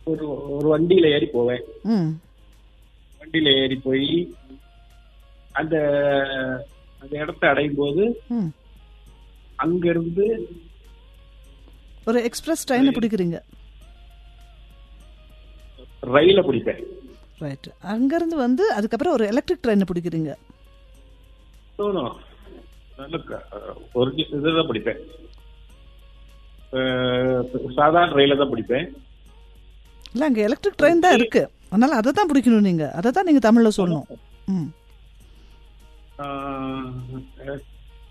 ஒரு ஒரு வண்டியில ஏறி போவேன் ம் வண்டியில ஏறி போய் அந்த அந்த இடத்த அடையும் போது ம் அங்க இருந்து ஒரு எக்ஸ்பிரஸ் ட்ரெயினை பிடிக்கிறீங்க ரயில பிடிப்பேன் ரைட் அங்கேருந்து வந்து அதுக்கப்புறம் ஒரு எலக்ட்ரிக் ட்ரெயினை பிடிக்கிறீங்க No, no. நல்ல க- ஒரு இதுதான் பிடிப்பேன் அஹ், சாதாரண ரயில தான் பிடிப்பேன் இல்லை அங்கே எலக்ட்ரிக் ட்ரெயின் தான் இருக்கு அதனால அதை தான் பிடிக்கணும் நீங்கள் அதை தான் நீங்கள் தமிழில் சொல்லணும் ம் அஹ்,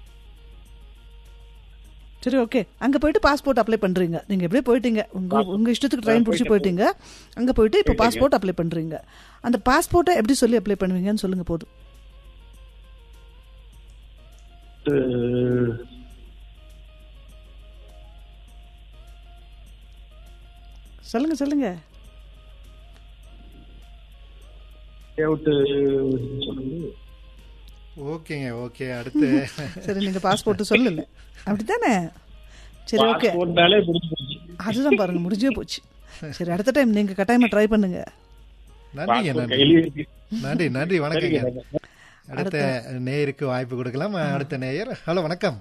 சரி ஓகே அங்கே போயிட்டு பாஸ்போர்ட் அப்ளை பண்ணுறீங்க நீங்கள் எப்படியே போயிட்டீங்க உங்கள் உங்கள் இஷ்டத்துக்கு ட்ரெயின் பிடிச்சி போயிட்டீங்க அங்கே போயிட்டு இப்போ பாஸ்போர்ட் அப்ளை பண்ணுறீங்க அந்த பாஸ்போர்ட்டை எப்படி சொல்லி அப்ளை பண்ணுவீங்கன்னு சொல்லுங்கள் போதும் அஹ், சொல்லுங்கள் சொல்லுங்கள் தேவட்டு சொல்லுங்க ஓகேங்க ஓகே அடுத்து சரி நீங்கள் பாஸ்போர்ட்டு சொல்லல அப்படித்தானே சரி ஓகே பாஸ்போர்ட்னாலே முடிஞ்சு போச்சு அதுதான் பாருங்க முடிஞ்சே போச்சு சரி அடுத்த டைம் நீங்கள் கட்டாயமாக ட்ரை பண்ணுங்க நன்றிங்க பாஸ்போர்ட் நன்றி கையில இருக்கு நன்றி நன்றி வணக்கங்க சரிங்க. அடுத்த நேயருக்கு வாய்ப்பு கொடுக்கலாம் அடுத்த நேயர் ஹலோ வணக்கம்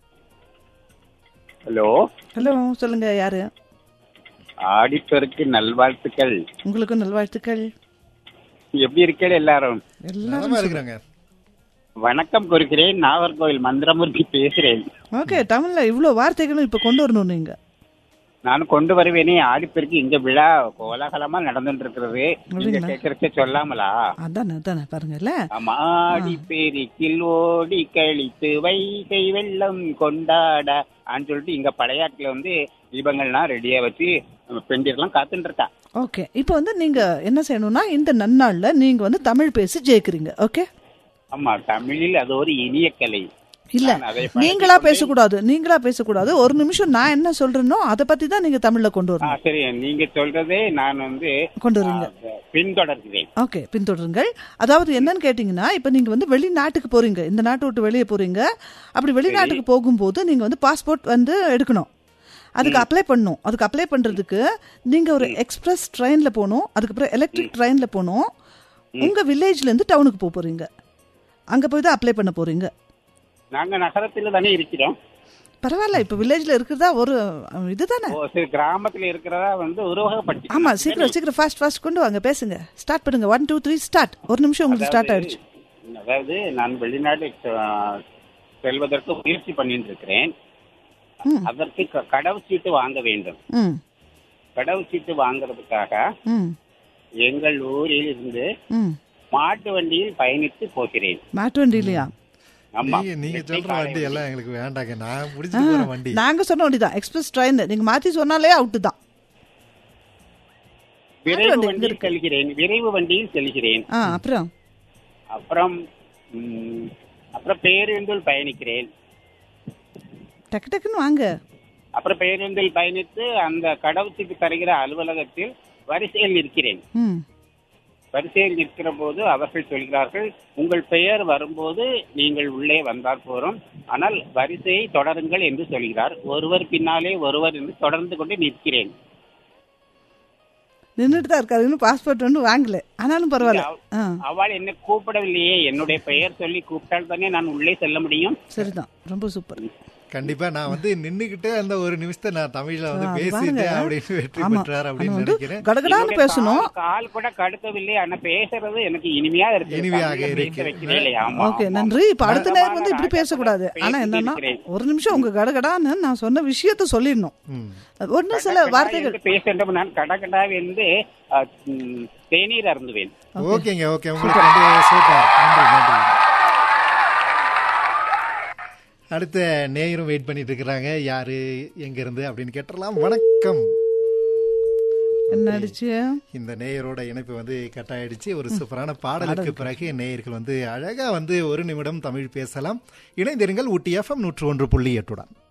ஹலோ ஹலோ சொல்லுங்க யாரு ஆடிப்பெருக்கு நல்வாழ்த்துக்கள் உங்களுக்கும் நல்வாழ்த்துக்கள் எப்படி இருக்கீங்க எல்லாரும் எல்லாரும் நலமா இருக்கிறாங்க வணக்கம் குறிக்கிறேன் நாகர்கோவில் மந்திரமூர்த்தி பேசுறேன் ஓகே தமிழ்ல இவ்வளோ வார்த்தைகளும் இப்போ கொண்டு வரணும் நீங்க நான் கொண்டு வருவேனே ஆடிப்பெருக்கு இங்க விழா கோலாகலமா நடந்துட்டு இருக்கிறது நீங்க அப்படிங்களா? கேட்கறத சொல்லாமலா அதானே அதானே பாருங்கல்ல ஆமா ஆடிப்பெருக்கில் ஓடி கழித்து வைகை வெள்ளம் கொண்டாட அப்படின்னு சொல்லிட்டு இங்க பழையாட்டுல வந்து தீபங்கள்லாம் ரெடியா வச்சு பெண்டிர்லாம் காத்துட்டு இருக்கா ஓகே இப்போ வந்து நீங்க என்ன செய்யணும்னா இந்த நன்னாள்ல நீங்க வந்து தமிழ் பேசி ஜெயிக்கிறீங்க ஓகே ஆமா தமிழில் அது ஒரு இனிய கலை இல்ல நான் அதை நீங்களா பேசக்கூடாது நீங்களா பேசக்கூடாது ஒரு நிமிஷம் நான் என்ன சொல்றேனோ அதை பத்தி தான் நீங்க தமிழ்ல கொண்டு ஆ, வரணும் சரி நீங்க சொல்றதே நான் வந்து கொண்டு வருவீங்க ஆ, பின்தொடர்கிறேன் ஓகே பின்தொடருங்கள் அதாவது என்னன்னு கேட்டிங்கன்னா இப்போ நீங்கள் வந்து வெளிநாட்டுக்கு போறீங்க இந்த நாட்டை விட்டு வெளியே போறீங்க அப்படி வெளிநாட்டுக்கு போகும்போது நீங்கள் வந்து பாஸ்போர்ட் வந்து எடுக்கணும் அதுக்கு அப்ளை பண்ணணும் அதுக்கு அப்ளை பண்ணுறதுக்கு நீங்கள் ஒரு எக்ஸ்பிரஸ் ட்ரெயினில் போகணும் அதுக்கப்புறம் எலக்ட்ரிக் ட்ரெயினில் போகணும் உங்கள் வில்லேஜ்லேருந்து டவுனுக்கு போக போகிறீங்க அங்கே போய் தான் அப்ளை பண்ண போகிறீங்க நாங்க நகரத்துல தானே இருக்கிறோம் பரவாயில்ல இப்போ வில்லேஜில் இருக்கிறதா ஒரு அஹ், இதுதானே ஓ, சரி கிராமத்துல இருக்கிறதா வந்து உருவகப்படுத்தி ஆமாம் சீக்கிரம் சீக்கிரம் ஃபாஸ்ட் ஃபாஸ்ட் கொண்டு வாங்க பேசுங்க ஸ்டார்ட் பண்ணுங்க ஒன் டூ த்ரீ ஸ்டார்ட் ஒரு நிமிஷம் உங்களுக்கு ஸ்டார்ட் ஆயிடுச்சு அதாவது நான் வெளிநாடு ஆ, செல்வதற்கு முயற்சி பண்ணிட்டு இருக்கிறேன் ம். அதற்கு க- கடவுச்சீட்டு வாங்க வேண்டும் ம் கடவுச்சீட்டு வாங்குறதுக்காக ம் எங்கள் ஊரில் இருந்து ம் மாட்டு வண்டியில் பயணித்து போகிறேன் மாட்டு வண்டி இல்லையா ஆமா நீங்க நீங்க வெற்றி சொல்ற காலை வண்டி எல்லாம் எங்களுக்கு வேண்டாங்க நான் முடிச்சுட்டு போற வண்டி நாங்க சொன்ன வண்டி தான் எக்ஸ்பிரஸ் ட்ரெயின் நீங்க மாத்தி சொன்னாலே அவுட்டு தான் விரைவு வண்டி எங்க வண்டியில் இருக்கு? செல்கிறேன் விரைவு வண்டியில் செல்கிறேன் ஆ அப்புறம் அப்புறம் ம், அப்புறம் பேருந்தில் பயணிக்கிறேன் டக்கு டக்குன்னு வாங்க அப்புறம் பேருந்தில் பயணித்து அந்த கடவுச்சுக்கு தருகிற அலுவலகத்தில் வரிசையில் நிற்கிறேன் ம் வரிசையில் நிற்கிற போது அவர்கள் சொல்கிறார்கள் உங்கள் பெயர் வரும்போது நீங்கள் உள்ளே வந்தால் போறோம் ஆனால் வரிசையை தொடருங்கள் என்று சொல்கிறார் ஒருவர் பின்னாலே ஒருவர் என்று தொடர்ந்து கொண்டு நிற்கிறேன் நின்றுட்டு தான் இருக்காரு இன்னும் பாஸ்போர்ட் ஒன்றும் வாங்கல ஆனாலும் பரவாயில்ல ஆ அவள் என்னை கூப்பிடவில்லையே என்னுடைய பெயர் சொல்லி கூப்பிட்டால் தானே நான் உள்ளே செல்ல முடியும் சரிதான் ரொம்ப சூப்பர் கண்டிப்பா நான் வந்து நின்னுகிட்டே அந்த ஒரு நிமிஷத்தை நான் தமிழ்ல வந்து ஆ, அது பேசிட்டேன் பாருங்க. அப்படின்னு வெற்றி ஆமா பெற்றார் ஆனா அப்படின்னு வந்து நினைக்கிறேன் கடகடான்னு என்னுடைய பேசணும் கால் கால் கூட கடுக்கவில்லை ஆனா பேசுறது எனக்கு இனிமையா இருக்கு இனிமையாக தமிழ்ல பேச இருக்கு. வைக்கவே இல்லை. ஆமா, ஓகே ஆமா. நன்றி இப்ப அடுத்த மதமான நேரம் வந்து இப்படி ராஜாக்கள் பேசக்கூடாது ஆனா பேசிட்டு என்னன்னா இருக்கிறேன். ஒரு நிமிஷம் உங்க கடகடான்னு நான் சொன்ன விஷயத்த சொல்லிடணும் ம். ஒன்னு சில கடகடா வார்த்தைகள் என்று பேச நான் கடகடா என்று அஹ், ம், தேநீர் அருந்துவேன் ஓகேங்க ஓகே உங்களுக்கு வந்து சூப்பர் நன்றி நன்றி அடுத்த நேயரும் வெயிட் பண்ணிட்டு இருக்கிறாங்க யாரு எங்க இருந்து அப்படின்னு கேட்டுறலாம் வணக்கம் என்ன ஆயிடுச்சு இந்த நேயரோட இணைப்பு வந்து கட் ஆயிடுச்சு ஒரு சூப்பரான பாடலுக்கு பிறகு நேயர்கள் வந்து அழகா வந்து ஒரு நிமிடம் தமிழ் பேசலாம் இணைந்திருங்கள் ஊட்டி எஃப்எம் நூற்று ஒன்று புள்ளி எட்டுடன்